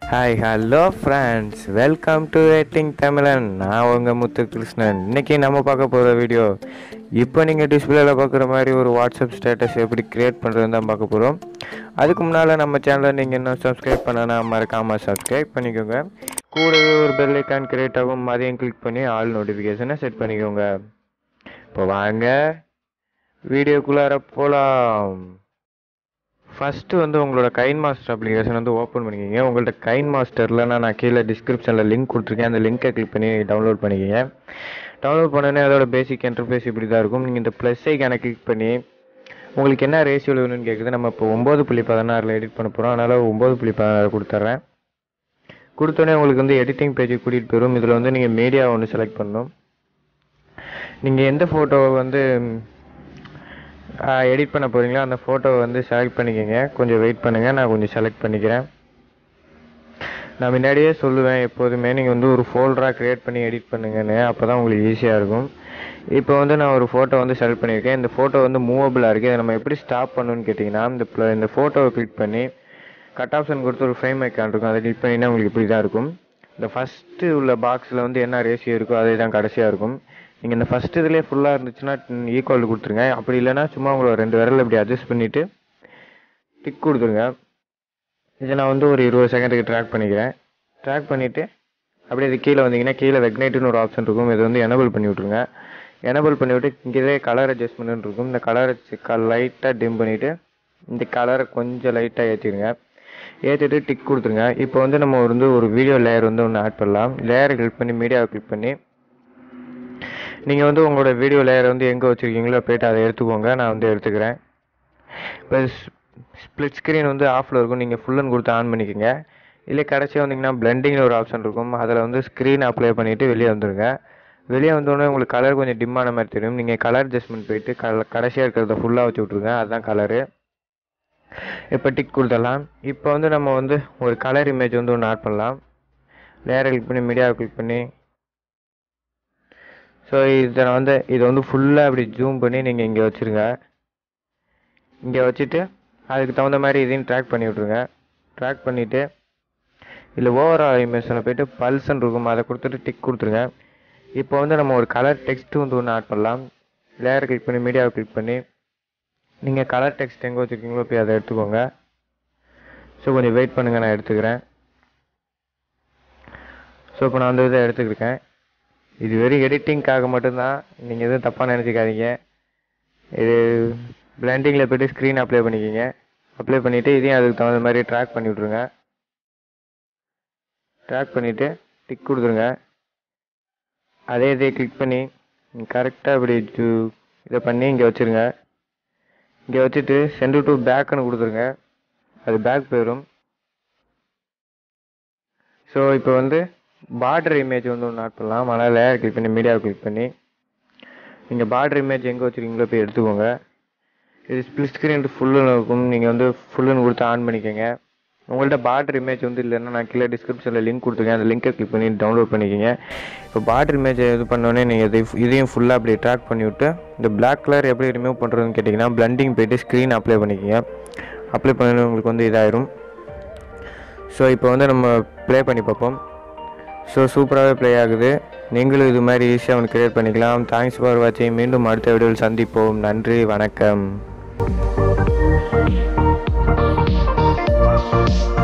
hi hello friends welcome to editing Tamilan நான் உங்கள் முத்து கிருஷ்ணன் இன்னைக்கு நம்ம பார்க்க போகிற வீடியோ இப்போ நீங்கள் டிஸ்பிளேல பார்க்குற மாதிரி ஒரு வாட்ஸ்அப் ஸ்டேட்டஸ் எப்படி க்ரியேட் பண்ணுறதுன்னு தான் பார்க்க போகிறோம் அதுக்கு முன்னால் நம்ம சேனலை நீங்கள் இன்னும் சப்ஸ்கிரைப் பண்ணனா மறக்காமல் சப்ஸ்கிரைப் பண்ணிக்கோங்க கூடவே ஒரு பெல் ஐக்கான் கிரியேட் ஆகும் அதையும் கிளிக் பண்ணி ஆல் நோட்டிஃபிகேஷனை செட் பண்ணிக்கோங்க இப்போ வாங்க வீடியோக்குள்ளார போகலாம் ஃபஸ்ட்டு வந்து உங்களோட கைன் மாஸ்டர் அப்ளிகேஷன் வந்து ஓப்பன் பண்ணிக்கிங்க உங்கள்ட்ட கைன் மாஸ்டரில் நான் கீழே டிஸ்கிரிப்ஷனில் லிங்க் கொடுத்துருக்கேன் அந்த லிங்கை கிளிக் பண்ணி டவுன்லோட் பண்ணிக்கிங்க டவுன்லோட் பண்ணோன்னே அதோட பேசிக் இன்டர்ஃபேஸ் இப்படி தான் இருக்கும் நீங்கள் இந்த ப்ளஸ் ஐக்கான கிளிக் பண்ணி உங்களுக்கு என்ன ரேஷியோவில் வேணும்னு கேட்குது நம்ம இப்போ ஒம்பது புள்ளி பதினாறில் எடிட் பண்ண போகிறோம் அதனால் ஒம்பது புள்ளி பதினாறு கொடுத்துட்றேன் கொடுத்தோன்னே உங்களுக்கு வந்து எடிட்டிங் பேஜுக்கு கூட்டிகிட்டு போயிடும் இதில் வந்து நீங்கள் மீடியா ஒன்று செலக்ட் பண்ணணும் நீங்கள் எந்த ஃபோட்டோவை வந்து எடிட் பண்ண போகிறீங்களோ அந்த ஃபோட்டோவை வந்து செலக்ட் பண்ணிக்கோங்க கொஞ்சம் வெயிட் பண்ணுங்கள் நான் கொஞ்சம் செலக்ட் பண்ணிக்கிறேன் நான் முன்னாடியே சொல்லுவேன் எப்போதுமே நீங்கள் வந்து ஒரு ஃபோல்டராக க்ரியேட் பண்ணி எடிட் பண்ணுங்கன்னு அப்போ தான் உங்களுக்கு ஈஸியாக இருக்கும் இப்போ வந்து நான் ஒரு ஃபோட்டோ வந்து செலக்ட் பண்ணியிருக்கேன் இந்த ஃபோட்டோ வந்து மூவபிளாக இருக்குது இதை நம்ம எப்படி ஸ்டாப் பண்ணணும்னு கேட்டிங்கன்னா இந்த pl- இந்த ஃபோட்டோவை கிளிக் பண்ணி கட் ஆப்ஷன் கொடுத்து ஒரு ஃப்ரேம் ஐக்கான் இருக்கும் அதை கிளிக் பண்ணினா உங்களுக்கு இப்படி தான் இருக்கும் இந்த ஃபஸ்ட்டு உள்ள பாக்ஸில் வந்து என்ன ரேஷியோ இருக்கோ அதே தான் கடைசியாக இருக்கும் நீங்கள் இந்த ஃபஸ்ட் இதுலேயே ஃபுல்லாக இருந்துச்சுன்னா ஈக்குவல் கொடுத்துருங்க அப்படி இல்லைன்னா சும்மா உங்களை ரெண்டு விரல் இப்படி அட்ஜஸ்ட் பண்ணிவிட்டு டிக் கொடுத்துருங்க இதை நான் வந்து ஒரு இருபது செகண்டுக்கு ட்ராக் பண்ணிக்கிறேன் ட்ராக் பண்ணிவிட்டு அப்படியே இது கீழே வந்தீங்கன்னா கீழே வெக்னைட்டுன்னு ஒரு ஆப்ஷன் இருக்கும் இது வந்து எனபிள் பண்ணி விட்ருங்க எனபிள் பண்ணி விட்டு இங்கே கலர் அட்ஜஸ்ட்மெண்ட் இருக்கும் இந்த கலரை லைட்டாக டிம் பண்ணிவிட்டு இந்த கலரை கொஞ்சம் லைட்டாக ஏற்றிடுங்க ஏற்றிட்டு டிக் கொடுத்துருங்க இப்போ வந்து நம்ம வந்து ஒரு வீடியோ லேயர் வந்து ஒன்று ஆட் பண்ணலாம் லேயரை கிளிக் பண்ணி மீடியாவை கிளிக் பண்ணி நீங்கள் வந்து உங்களோட வீடியோ லேயர் வந்து எங்கே வச்சுருக்கீங்களோ போயிட்டு அதை எடுத்துக்கோங்க நான் வந்து எடுத்துக்கிறேன் இப்போ ஸ்ப்ளிட் ஸ்க்ரீன் வந்து ஆஃபில் இருக்கும் நீங்கள் ஃபுல்லுன்னு கொடுத்து ஆன் பண்ணிக்கோங்க இல்லை கடைசியாக வந்தீங்கன்னா பிளெண்டிங்னு ஒரு ஆப்ஷன் இருக்கும் அதில் வந்து ஸ்க்ரீன் அப்ளை பண்ணிவிட்டு வெளியே வந்துடுங்க வெளியே வந்தோடனே உங்களுக்கு கலர் கொஞ்சம் டிம்மான மாதிரி தெரியும் நீங்கள் கலர் அட்ஜஸ்ட்மெண்ட் போயிட்டு கல கடைசியாக இருக்கிறத ஃபுல்லாக வச்சு விட்ருங்க அதுதான் கலரு இப்போ டிக் கொடுத்துடலாம் இப்போ வந்து நம்ம வந்து ஒரு கலர் இமேஜ் வந்து ஒன்று ஆட் பண்ணலாம் லேயரை கிளிக் பண்ணி மீடியாவை கிளிக் பண்ணி ஸோ இதை வந்து இதை வந்து ஃபுல்லாக அப்படி ஜூம் பண்ணி நீங்கள் இங்கே வச்சுருங்க இங்கே வச்சுட்டு அதுக்கு தகுந்த மாதிரி இதையும் ட்ராக் பண்ணி விட்ருங்க ட்ராக் பண்ணிவிட்டு இல்லை ஓவரால் இமேஜில் போயிட்டு பல்சன் இருக்கும் அதை கொடுத்துட்டு டிக் கொடுத்துருங்க இப்போ வந்து நம்ம ஒரு கலர் டெக்ஸ்ட் வந்து ஒன்று ஆட் பண்ணலாம் லேயர் கிளிக் பண்ணி மீடியாவை கிளிக் பண்ணி நீங்கள் கலர் டெக்ஸ்ட் எங்கே வச்சுருக்கீங்களோ போய் அதை எடுத்துக்கோங்க ஸோ கொஞ்சம் வெயிட் பண்ணுங்கள் நான் எடுத்துக்கிறேன் ஸோ இப்போ நான் வந்து இதை எடுத்துக்கிருக்கேன் இது வெறும் எடிட்டிங்க்காக மட்டும்தான் நீங்கள் எதுவும் தப்பாக நினச்சிக்காதீங்க இது பிளெண்டிங்கில் போய்ட்டு ஸ்க்ரீன் அப்ளை பண்ணிக்கிங்க அப்ளை பண்ணிவிட்டு இதையும் அதுக்கு தகுந்த மாதிரி ட்ராக் பண்ணி விட்ருங்க ட்ராக் பண்ணிவிட்டு டிக் கொடுத்துருங்க அதே இதே கிளிக் பண்ணி கரெக்டாக இப்படி ஜூ இதை பண்ணி இங்கே வச்சுருங்க இங்கே வச்சுட்டு சென்டு டு பேக்குன்னு கொடுத்துருங்க அது பேக் போயிடும் ஸோ இப்போ வந்து பார்டர் இமேஜ் வந்து ஒன்று ஆட் பண்ணலாம் அதனால் லேயர் கிளிக் பண்ணி மீடியாவை கிளிக் பண்ணி நீங்கள் பார்டர் இமேஜ் எங்கே வச்சுருக்கீங்களோ போய் எடுத்துக்கோங்க இது ஸ்பிளிட் ஸ்க்ரீன் ஃபுல்லுன்னு இருக்கும் நீங்கள் வந்து ஃபுல்லுன்னு கொடுத்து ஆன் பண்ணிக்கோங்க உங்கள்ட்ட பார்டர் இமேஜ் வந்து இல்லைன்னா நான் கீழே டிஸ்கிரிப்ஷனில் லிங்க் கொடுத்துருக்கேன் அந்த லிங்கை கிளிக் பண்ணி டவுன்லோட் பண்ணிக்கோங்க இப்போ பார்டர் இமேஜ் இது பண்ணோடனே நீங்கள் இதை இதையும் ஃபுல்லாக அப்படி ட்ராக் பண்ணி விட்டு இந்த Black கலர் எப்படி ரிமூவ் பண்ணுறதுன்னு கேட்டிங்கன்னா பிளண்டிங் போயிட்டு ஸ்க்ரீன் அப்ளை பண்ணிக்கோங்க அப்ளை பண்ணி உங்களுக்கு வந்து இதாயிரும் ஸோ இப்போ வந்து நம்ம ப்ளே பண்ணி பார்ப்போம் ஸோ சூப்பராகவே ப்ளே ஆகுது நீங்களும் இது மாதிரி ஈஸியாக ஒன்று கிரியேட் பண்ணிக்கலாம் தேங்க்ஸ் ஃபார் வாட்சிங் மீண்டும் அடுத்த வீடியோவில் சந்திப்போம் நன்றி வணக்கம்